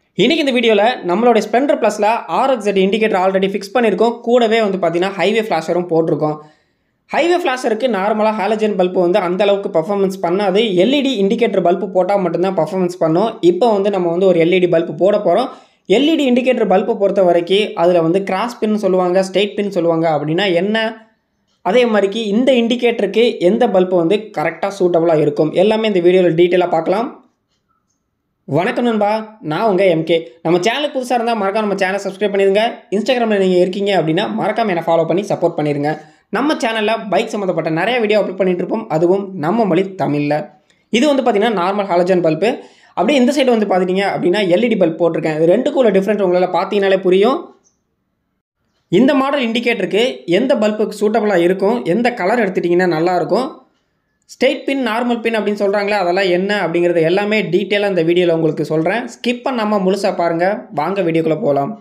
இன்றைக்கி இந்த வீடியோவில் நம்மளோட ஸ்ப்ளெண்டர் ப்ளஸில் ஆர்எக்ஸெட் இண்டிகேட்டர் ஆல்ரெடி ஃபிக்ஸ் பண்ணியிருக்கோம் கூடவே வந்து பார்த்தீங்கன்னா ஹைவே ஃப்ளாஷரும் போட்டிருக்கோம் ஹைவே ஃப்ளாஷருக்கு நார்மலாக ஹாலஜன் பல்பு வந்து அந்த அளவுக்கு பர்ஃபார்மன்ஸ் பண்ணாது எல்இடி இண்டிகேட்டர் பல்பு போட்டால் மட்டும்தான் பர்ஃபார்மன்ஸ் பண்ணும் இப்போ வந்து நம்ம வந்து ஒரு எல்இடி பல்பு போட போகிறோம் எல்இடி இண்டிகேட்டர் பல்பை பொறுத்த வரைக்கும் அதில் வந்து கிராஸ் பின் சொல்லுவாங்க ஸ்ட்ரெயிட் பின் சொல்லுவாங்க அப்படின்னா என்ன அதே மாதிரிக்கு இந்த இண்டிகேட்டருக்கு எந்த பல்பு வந்து கரெக்டாக சூட்டபுளாக இருக்கும் எல்லாமே இந்த வீடியோவில் டீட்டெயிலாக பார்க்கலாம் வணக்கம் நண்பா நான் உங்கள் எம்கே நம்ம சேனலுக்கு புதுசாக இருந்தால் மறக்காம நம்ம சேனல் சப்ஸ்கிரைப் பண்ணிடுங்க இன்ஸ்டாகிராமில் நீங்கள் இருக்கீங்க அப்படின்னா மறக்காம என்னை ஃபாலோ பண்ணி சப்போர்ட் பண்ணிடுங்க நம்ம சேனலில் பைக் சம்மந்தப்பட்ட நிறைய வீடியோ அப்லோட் பண்ணிட்டு இருப்போம் அதுவும் நம்ம மொழி தமிழில் இது வந்து பார்த்திங்கன்னா நார்மல் ஹாலஜன் பல்பு அப்படியே இந்த சைடு வந்து பார்த்துட்டீங்க அப்படின்னா எல்இடி பல்ப் போட்டிருக்கேன் இது ரெண்டுக்குள்ள டிஃப்ரெண்ட் உங்களால் பார்த்தீங்கனாலே புரியும் இந்த மாடல் இண்டிகேட்டருக்கு எந்த பல்புக்கு சூட்டபுளாக இருக்கும் எந்த கலர் எடுத்துட்டிங்கன்னா நல்லாயிருக்கும் ஸ்ட்ரெயிட் பின் நார்மல் பின் அப்படின்னு சொல்கிறாங்களே அதெல்லாம் என்ன அப்படிங்கிறது எல்லாமே டீட்டெயிலாக இந்த வீடியோவில் உங்களுக்கு சொல்கிறேன் ஸ்கிப் பண்ணாமல் முழுசாக பாருங்கள் வாங்க வீடியோக்குள்ளே போகலாம்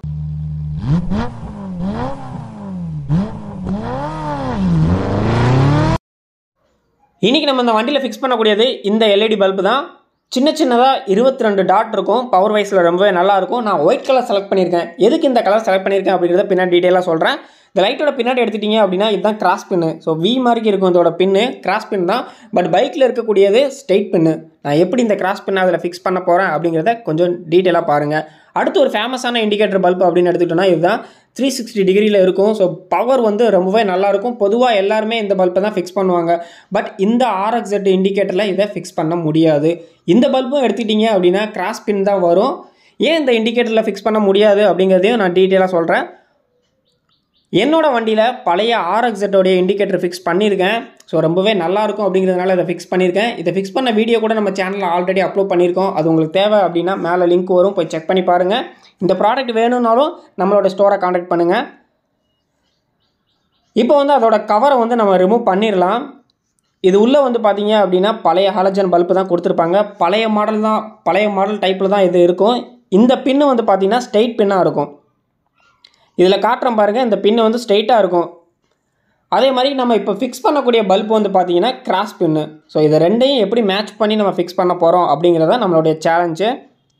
இன்றைக்கி நம்ம இந்த வண்டியில் ஃபிக்ஸ் பண்ணக்கூடியது இந்த எல்இடி பல்பு தான் சின்ன சின்னதாக இருபத்தி ரெண்டு டாட் இருக்கும் பவர் வைஸில் ரொம்பவே நல்லாயிருக்கும் நான் ஒயிட் கலர் செலக்ட் பண்ணியிருக்கேன் எதுக்கு இந்த கலர் செலக்ட் பண்ணியிருக்கேன் அப்படிங்கிறத பின்னாடி டீட்டெயிலாக சொல்கிறேன் இந்த லைட்டோட பின்னாடி எடுத்துட்டீங்க அப்படின்னா இதுதான் கிராஸ் பின்னு ஸோ வி மாதிரி இருக்கும் இதோட பின்னு கிராஸ் பின் தான் பட் பைக்கில் இருக்கக்கூடியது ஸ்ட்ரெயிட் பின்னு நான் எப்படி இந்த கிராஸ் பின்னை அதில் ஃபிக்ஸ் பண்ண போகிறேன் அப்படிங்கிறத கொஞ்சம் டீட்டெயிலாக பாருங்கள் அடுத்து ஒரு ஃபேமஸான இண்டிகேட்டர் பல்ப் அப்படின்னு எடுத்துக்கிட்டோம்னா இதுதான் த்ரீ சிக்ஸ்டி டிகிரியில் இருக்கும் ஸோ பவர் வந்து ரொம்பவே நல்லாயிருக்கும் பொதுவாக எல்லாருமே இந்த பல்பை தான் ஃபிக்ஸ் பண்ணுவாங்க பட் இந்த ஆர்எக்ஸெட் இண்டிகேட்டரில் இதை ஃபிக்ஸ் பண்ண முடியாது இந்த பல்பும் எடுத்துக்கிட்டீங்க அப்படின்னா கிராஸ் பின் தான் வரும் ஏன் இந்த இண்டிகேட்டரில் ஃபிக்ஸ் பண்ண முடியாது அப்படிங்கிறதையும் நான் டீட்டெயிலாக சொல்கிறேன் என்னோடய வண்டியில் பழைய ஆர்எக்ஸெட்டோடைய இண்டிகேட்டர் ஃபிக்ஸ் பண்ணியிருக்கேன் ஸோ ரொம்பவே நல்லாயிருக்கும் அப்படிங்கிறதுனால இதை ஃபிக்ஸ் பண்ணியிருக்கேன் இதை ஃபிக்ஸ் பண்ண வீடியோ கூட நம்ம சேனலில் ஆல்ரெடி அப்லோட் பண்ணியிருக்கோம் அது உங்களுக்கு தேவை அப்படின்னா மேலே லிங்க் வரும் போய் செக் பண்ணி பாருங்கள் இந்த ப்ராடக்ட் வேணும்னாலும் நம்மளோட ஸ்டோரை காண்டாக்ட் பண்ணுங்கள் இப்போ வந்து அதோட கவரை வந்து நம்ம ரிமூவ் பண்ணிடலாம் இது உள்ளே வந்து பார்த்தீங்க அப்படின்னா பழைய ஹாலஜன் பல்பு தான் கொடுத்துருப்பாங்க பழைய மாடல் தான் பழைய மாடல் டைப்பில் தான் இது இருக்கும் இந்த பின்னு வந்து பார்த்தீங்கன்னா ஸ்ட்ரெயிட் பின்னாக இருக்கும் இதில் காட்டுறோம் பாருங்கள் இந்த பின்னு வந்து ஸ்ட்ரெயிட்டாக இருக்கும் அதே மாதிரி நம்ம இப்போ ஃபிக்ஸ் பண்ணக்கூடிய பல்ப் வந்து பார்த்தீங்கன்னா கிராஸ் பின்னு ஸோ இதை ரெண்டையும் எப்படி மேட்ச் பண்ணி நம்ம ஃபிக்ஸ் பண்ண போகிறோம் அப்படிங்கிறத நம்மளுடைய சேலஞ்சு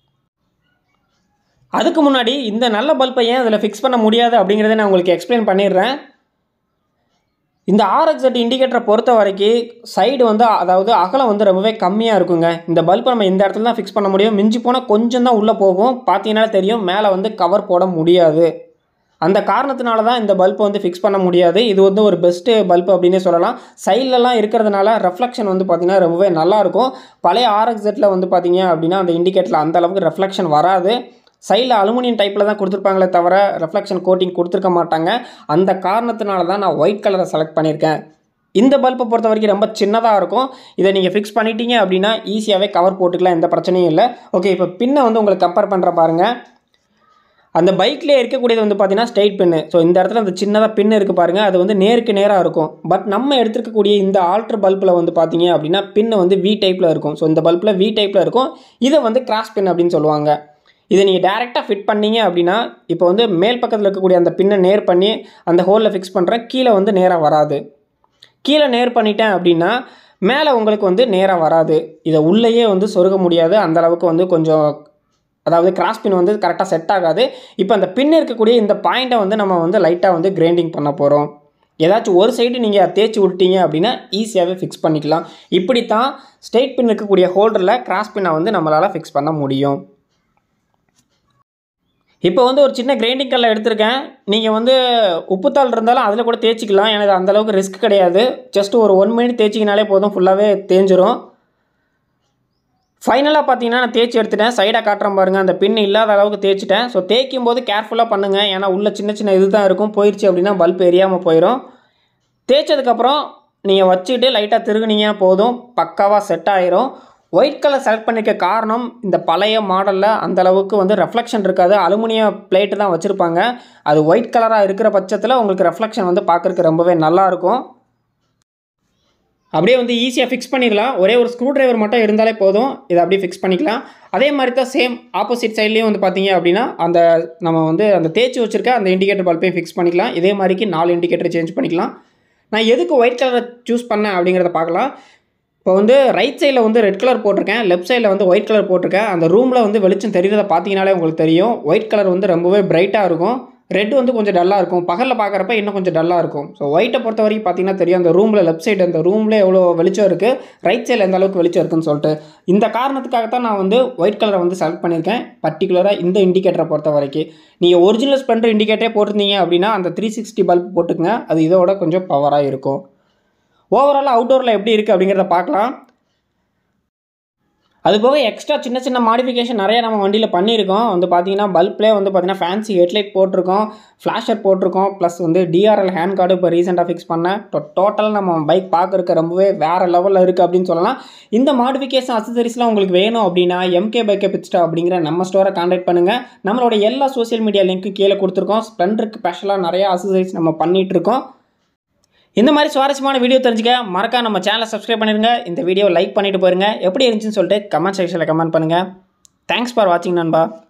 அதுக்கு முன்னாடி இந்த நல்ல பல்பை ஏன் இதில் ஃபிக்ஸ் பண்ண முடியாது அப்படிங்கிறத நான் உங்களுக்கு எக்ஸ்பிளைன் பண்ணிடுறேன் இந்த ஆர்எக்ஸெட் இண்டிகேட்டரை பொறுத்த வரைக்கும் சைடு வந்து அதாவது அகலம் வந்து ரொம்பவே கம்மியாக இருக்குங்க இந்த பல்பை நம்ம இந்த இடத்துல தான் ஃபிக்ஸ் பண்ண முடியும் மிஞ்சி போனால் கொஞ்சம் தான் உள்ளே போகும் பார்த்தீங்கன்னா தெரியும் மேலே வந்து கவர் போட முடியாது அந்த காரணத்தினால தான் இந்த பல்பை வந்து ஃபிக்ஸ் பண்ண முடியாது இது வந்து ஒரு பெஸ்ட்டு பல்ப் அப்படின்னே சொல்லலாம் சைட்லலாம் இருக்கிறதுனால ரெஃப்ளெக்ஷன் வந்து பார்த்திங்கன்னா ரொம்பவே நல்லாயிருக்கும் பழைய ஆர்எக்ஸெட்டில் வந்து பார்த்திங்க அப்படின்னா அந்த இண்டிகேட்டரில் அந்த அளவுக்கு ரெஃப்ளெக்ஷன் வராது சைடில் அலுமினியம் டைப்பில் தான் கொடுத்துருப்பாங்களே தவிர ரெஃப்ளெக்ஷன் கோட்டிங் கொடுத்துருக்க மாட்டாங்க அந்த காரணத்தினால தான் நான் ஒயிட் கலரை செலக்ட் பண்ணியிருக்கேன் இந்த பல்பை பொறுத்த வரைக்கும் ரொம்ப சின்னதாக இருக்கும் இதை நீங்கள் ஃபிக்ஸ் பண்ணிட்டீங்க அப்படின்னா ஈஸியாகவே கவர் போட்டுக்கலாம் எந்த பிரச்சனையும் இல்லை ஓகே இப்போ பின்னை வந்து உங்களுக்கு கம்பேர் பண்ணுற பாருங்கள் அந்த பைக்லேயே இருக்கக்கூடியது வந்து பார்த்தீங்கன்னா ஸ்ட்ரெயிட் பின்னு ஸோ இந்த இடத்துல அந்த சின்னதாக பின் இருக்குது பாருங்கள் அது வந்து நேருக்கு நேராக இருக்கும் பட் நம்ம எடுத்துருக்கக்கூடிய இந்த ஆல்ட்ரு பல்பில் வந்து பார்த்தீங்க அப்படின்னா பின்னு வந்து வி டைப்பில் இருக்கும் ஸோ இந்த பல்பில் வி டைப்பில் இருக்கும் இதை வந்து கிராஸ் பின் அப்படின்னு சொல்லுவாங்க இதை நீங்கள் டேரெக்டாக ஃபிட் பண்ணீங்க அப்படின்னா இப்போ வந்து மேல் பக்கத்தில் இருக்கக்கூடிய அந்த பின்னை நேர் பண்ணி அந்த ஹோலில் ஃபிக்ஸ் பண்ணுறேன் கீழே வந்து நேராக வராது கீழே நேர் பண்ணிட்டேன் அப்படின்னா மேலே உங்களுக்கு வந்து நேராக வராது இதை உள்ளேயே வந்து சொருக முடியாது அந்தளவுக்கு வந்து கொஞ்சம் அதாவது கிராஸ் பின் வந்து கரெக்டாக செட் ஆகாது இப்போ அந்த பின் இருக்கக்கூடிய இந்த பாயிண்ட்டை வந்து நம்ம வந்து லைட்டாக வந்து கிரைண்டிங் பண்ண போகிறோம் ஏதாச்சும் ஒரு சைடு நீங்கள் தேய்ச்சி விட்டீங்க அப்படின்னா ஈஸியாகவே ஃபிக்ஸ் பண்ணிக்கலாம் இப்படி தான் ஸ்ட்ரெயிட் பின் இருக்கக்கூடிய ஹோல்டரில் கிராஸ் பின்னை வந்து நம்மளால் ஃபிக்ஸ் பண்ண முடியும் இப்போ வந்து ஒரு சின்ன கிரைண்டிங் கல்லை எடுத்திருக்கேன் நீங்கள் வந்து உப்புத்தாள் இருந்தாலும் அதில் கூட தேய்ச்சிக்கலாம் எனக்கு அந்தளவுக்கு ரிஸ்க் கிடையாது ஜஸ்ட் ஒரு ஒன் மினிட் தேய்ச்சிக்கினாலே போதும் ஃபுல்லாகவே தேஞ்சிரும் ஃபைனலாக பார்த்தீங்கன்னா நான் தேய்ச்சி எடுத்துட்டேன் சைடாக காட்டுறேன் பாருங்கள் அந்த பின் இல்லாத அளவுக்கு தேய்ச்சிட்டேன் ஸோ தேய்க்கும் போது கேர்ஃபுல்லாக பண்ணுங்கள் ஏன்னா உள்ள சின்ன சின்ன இது தான் இருக்கும் போயிடுச்சு அப்படின்னா பல்ப் எரியாமல் போயிடும் தேய்ச்சதுக்கப்புறம் நீங்கள் வச்சுக்கிட்டு லைட்டாக திருகுனீங்க போதும் பக்காவாக செட் ஆயிரும் ஒயிட் கலர் செலக்ட் பண்ணிக்க காரணம் இந்த பழைய மாடலில் அந்தளவுக்கு வந்து ரெஃப்ளெக்ஷன் இருக்காது அலுமினியம் பிளேட்டு தான் வச்சுருப்பாங்க அது ஒயிட் கலராக இருக்கிற பட்சத்தில் உங்களுக்கு ரெஃப்ளெக்ஷன் வந்து பார்க்குறதுக்கு ரொம்பவே நல்லாயிருக்கும் அப்படியே வந்து ஈஸியாக ஃபிக்ஸ் பண்ணிடலாம் ஒரே ஒரு ஸ்க்ரூ டிரைவர் மட்டும் இருந்தாலே போதும் இதை அப்படியே ஃபிக்ஸ் பண்ணிக்கலாம் அதே மாதிரி தான் சேம் ஆப்போசிட் சைட்லேயும் வந்து பார்த்தீங்க அப்படின்னா அந்த நம்ம வந்து அந்த தேய்ச்சி வச்சுருக்க அந்த இண்டிகேட்டர் பல்பையும் ஃபிக்ஸ் பண்ணிக்கலாம் இதே மாதிரிக்கு நாலு இண்டிகேட்டர் சேஞ்ச் பண்ணிக்கலாம் நான் எதுக்கு ஒயிட் கலரை சூஸ் பண்ணேன் அப்படிங்கிறத பார்க்கலாம் இப்போ வந்து ரைட் சைடில் வந்து ரெட் கலர் போட்டிருக்கேன் லெஃப்ட் சைடில் வந்து ஒயிட் கலர் போட்டிருக்கேன் அந்த ரூமில் வந்து வெளிச்சம் தெரியுறத பார்த்தீங்கனாலே உங்களுக்கு தெரியும் ஒயிட் கலர் வந்து ரொம்பவே பிரைட்டாக இருக்கும் ரெட் வந்து கொஞ்சம் டல்லாக இருக்கும் பகலில் பார்க்குறப்ப இன்னும் கொஞ்சம் டல்லாக இருக்கும் ஸோ ஒயிட்டை பொறுத்த வரைக்கும் பார்த்தீங்கன்னா தெரியும் அந்த ரூமில் லெஃப்ட் சைடு அந்த ரூமில் எவ்வளோ வெளிச்சம் இருக்குது ரைட் சைடில் எந்த அளவுக்கு வெளிச்சம் இருக்குன்னு சொல்லிட்டு இந்த காரணத்துக்காக தான் நான் வந்து ஒயிட் கலரை வந்து செலக்ட் பண்ணியிருக்கேன் பர்டிகுலராக இந்த இண்டிகேட்டரை பொறுத்த வரைக்கும் நீங்கள் ஒரிஜினல் ஸ்ப்ளெண்டர் இண்டிகேட்டரே போட்டிருந்தீங்க அப்படின்னா அந்த த்ரீ சிக்ஸ்டி பல்ப் போட்டுக்கங்க அது இதோட கொஞ்சம் பவராக இருக்கும் ஓவராலாக அவுட்டோரில் எப்படி இருக்குது அப்படிங்கிறத பார்க்கலாம் அது போக எக்ஸ்ட்ரா சின்ன சின்ன மாடிஃபிகேஷன் நிறைய நம்ம வண்டியில் பண்ணியிருக்கோம் வந்து பார்த்தீங்கன்னா பல்ப்லேயே வந்து பார்த்தீங்கன்னா ஃபேன்சி ஹெட்லைட் போட்டிருக்கோம் ஃப்ளாஷர் போட்டிருக்கோம் ப்ளஸ் வந்து டிஆர்எல் ஹேண்ட் கார்டு இப்போ ரீசெண்டாக ஃபிக்ஸ் பண்ணேன் டோட்டலாக நம்ம பைக் பார்க்குறக்கு ரொம்பவே வேறு லெவலில் இருக்குது அப்படின்னு சொல்லலாம் இந்த மாடிஃபிகேஷன் அசசரிஸ்லாம் உங்களுக்கு வேணும் அப்படின்னா எம்கே பைக்கை பிச்சிட்டா அப்படிங்கிற நம்ம ஸ்டோரை காண்டாக்ட் பண்ணுங்கள் நம்மளோட எல்லா சோஷியல் மீடியா லிங்க்கும் கீழே கொடுத்துருக்கோம் ஸ்ப்ளெண்டருக்கு ஸ்பெஷலாக நிறைய அசசரிஸ் நம்ம பண்ணிகிட்டு இருக்கோம் இந்த மாதிரி சுவாரஸ்யமான வீடியோ தெரிஞ்சுக்க மறக்காம நம்ம சேனலை சப்ஸ்கிரைப் பண்ணிடுங்க இந்த வீடியோ லைக் பண்ணிட்டு போயிருங்க எப்படி இருந்துச்சுன்னு சொல்லிட்டு கமெண்ட் செக்ஷனில் கமெண்ட் பண்ணுங்கள் தேங்க்ஸ் ஃபார் வாட்சிங் நண்பா